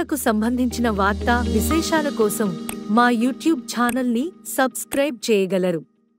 క్రీడలకు సంబంధించిన వార్తా విశేషాల కోసం మా యూట్యూబ్ ఛానల్ని సబ్స్క్రైబ్ చేయగలరు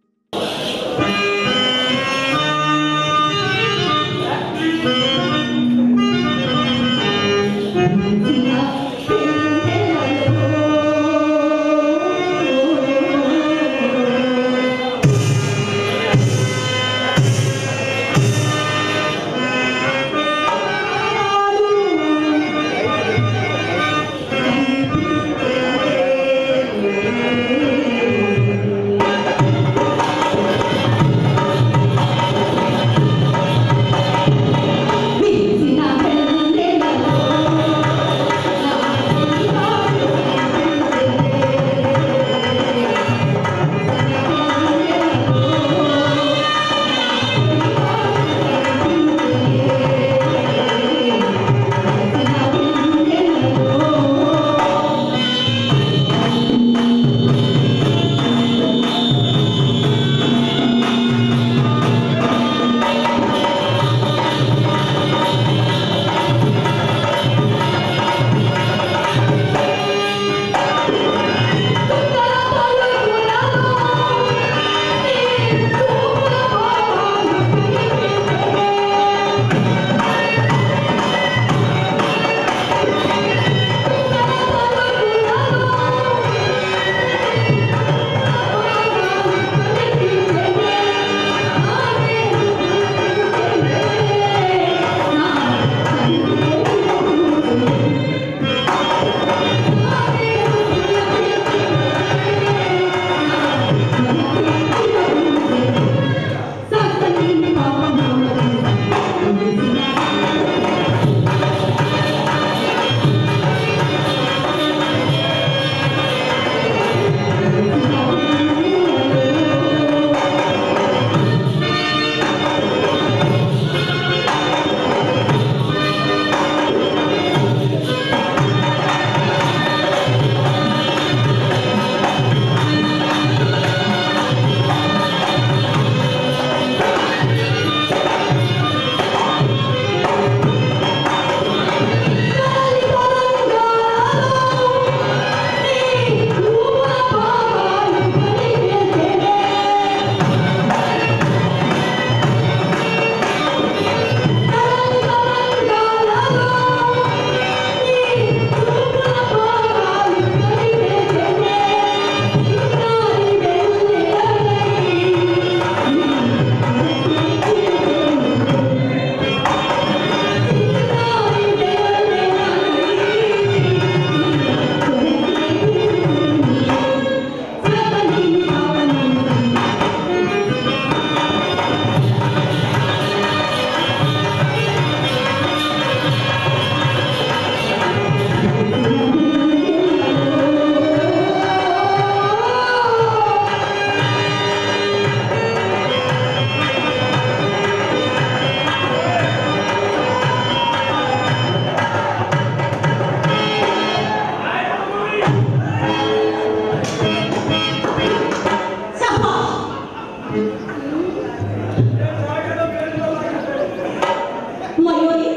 మయూరి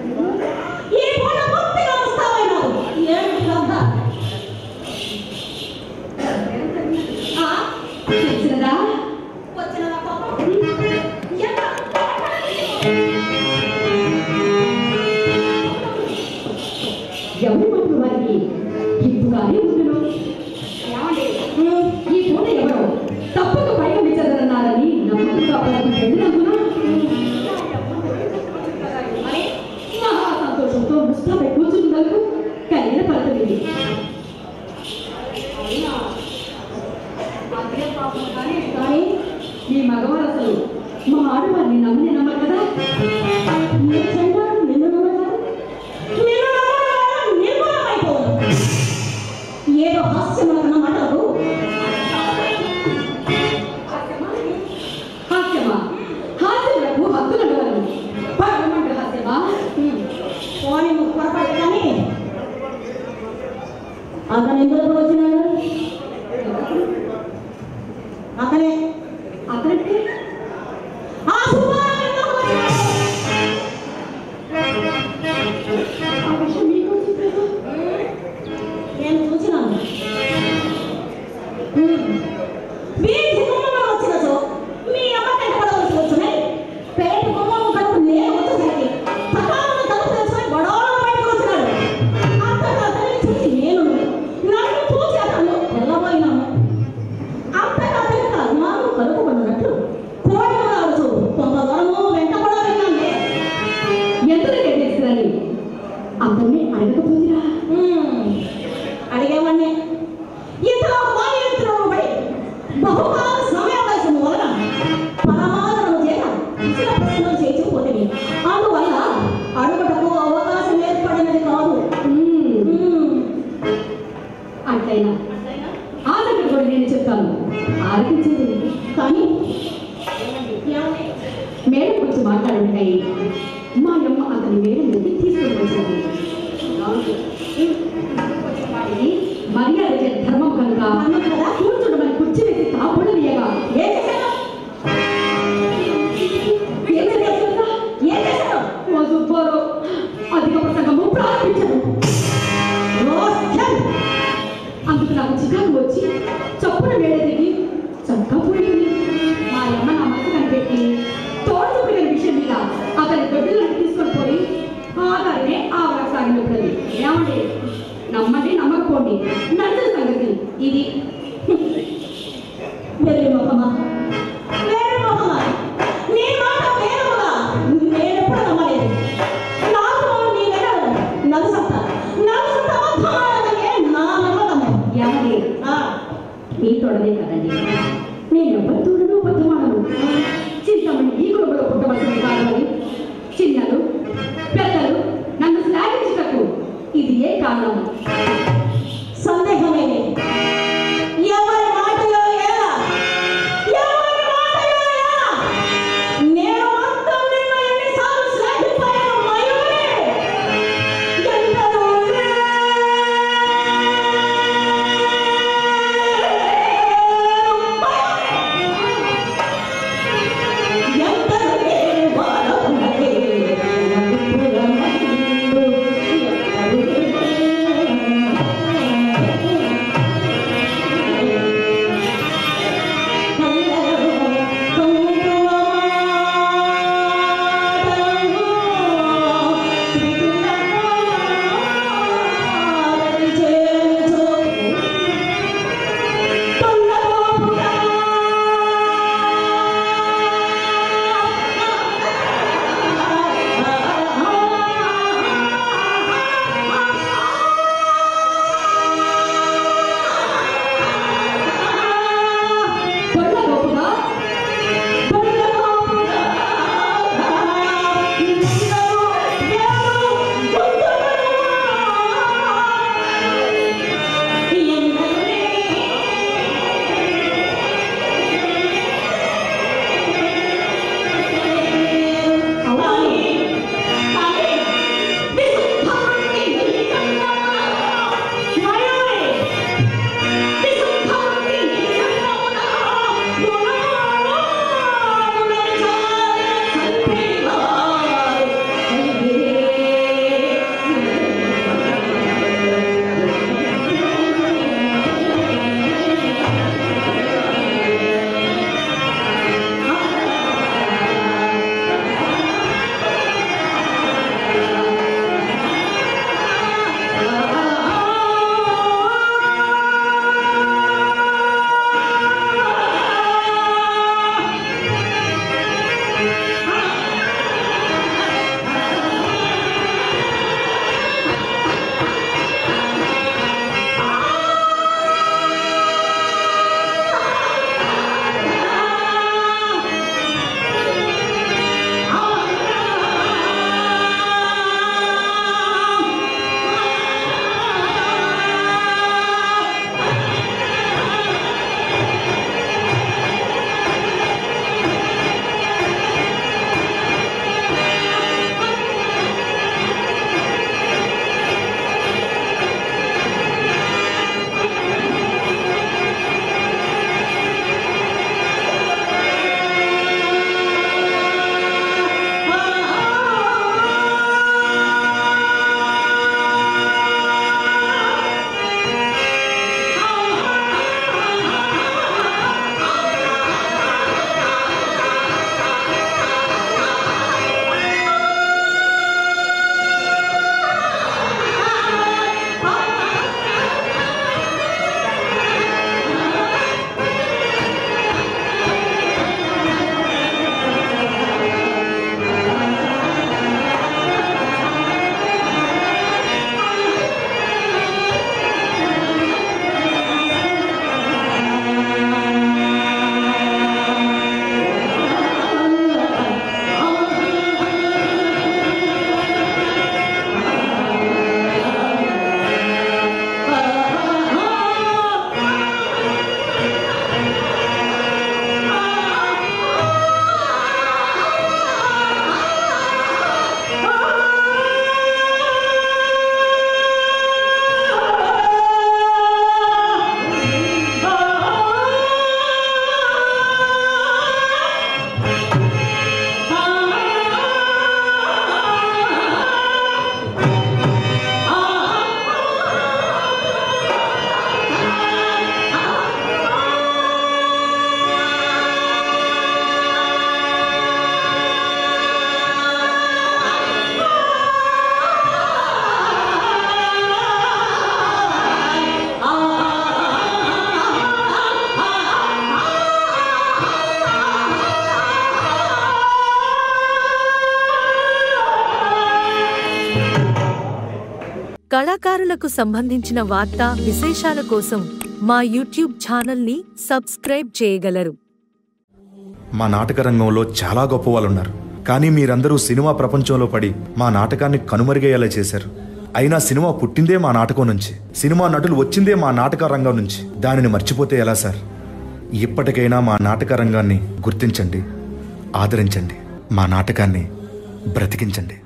ఈ పూట పూర్తిగా ముస్తాబైనావు ఏమి శ్రద్ధ ఆ, వచ్చినదా వచ్చినదా పాపం ఎంత? ఎవరి మాట వారికి ఇంపుగానే ఉండును ఏమండి? ఈ పూట ఎవరో తప్పక పరిగణించదన్నారని నమ్మకంగా పలుకుతున్నందున మరి మహా సంతోషంతో ముస్తాపై కూర్చున్నందుకు కలిగిన పలుకుతుంది అయినా అదే పాపం కానీ కానీ ఈ మగవారు అసలు మా ఆడవారిని నమ్మని నమ్మరు కదా నీ చండాలం నిన్ను నమ్మదా? నిన్ను నమ్మడం వల్ల నిర్మూలమైపోవును. ఏదో హాస్యమన్న మాటలు హాస్యమా హాస్యములకు హక్కులు ఉండవలను పరమంట హాస్యమా పోనీ ముక్కు పొరపాటు కానీ అతను ఎందుకు వచ్చినాడు అతనే అతనికి ఆ సుబ్బారావు ఎందుకు వచ్చినాడు? మాట్లాడటై మా అమ్మ అతని వేడి నుండి తీసుకుని వచ్చినది వాడిని మర్యాద చే ధర్మం కనుక ధర్మం కదా? కూర్చుండమని కుర్చీ వేసి తాపడం వేయగా ఏం చేశాను ఏం చేస్తుందా? ఏం చేశాను ఓ సుబ్బారావు అధిక ప్రసంగము ప్రారంభించను రోషన్ అందుకు నాకు చికాకు వచ్చి చప్పున వేడదిగి చక్కపోయింది మా అమ్మ నా మనసు కనిపెట్టి తోడు చూపిన విషయం మీద అతని దొడ్డులను తీసుకొని పోయి ఆధారనే ఆవరకు సాగినప్పుడు ఏమండి నమ్మండి నమ్మకపోండి నచ్చని సంగతి ఇది వెర్రి మొహమా వెర్రి మొహమా నీ మాట వేరుగా నేనెప్పుడు నమ్మలేదు నాకు నీ వెళ్ళదు నన్ను సత్తా నన్ను సత్తా అబద్ధమాడదనే నా నమ్మకము ఏమండి ఆ, మీ తోడనే కదండి నేను ఎవరి తోడను అబద్ధమాడను చింతమని ఈ గురువులో పుట్టవలసిన కారణమని చిన్నలు పెద్దలు నన్ను శ్లాఘించుటకు ఇది ఏ కారణం సందేహమే లేదు కళాకారులకు సంబంధించిన వార్తా విశేషాల కోసం మా యూట్యూబ్ ఛానల్ని సబ్స్క్రైబ్ చేయగలరు మా నాటక రంగంలో చాలా గొప్ప వాళ్ళు ఉన్నారు కానీ మీరందరూ సినిమా ప్రపంచంలో పడి మా నాటకాన్ని కనుమరుగయ్యేలా చేశారు అయినా సినిమా పుట్టిందే మా నాటకం నుంచి సినిమా నటులు వచ్చిందే మా నాటక రంగం నుంచి దానిని మర్చిపోతే ఎలా సార్ ఇప్పటికైనా మా నాటక రంగాన్ని గుర్తించండి ఆదరించండి మా నాటకాన్ని బ్రతికించండి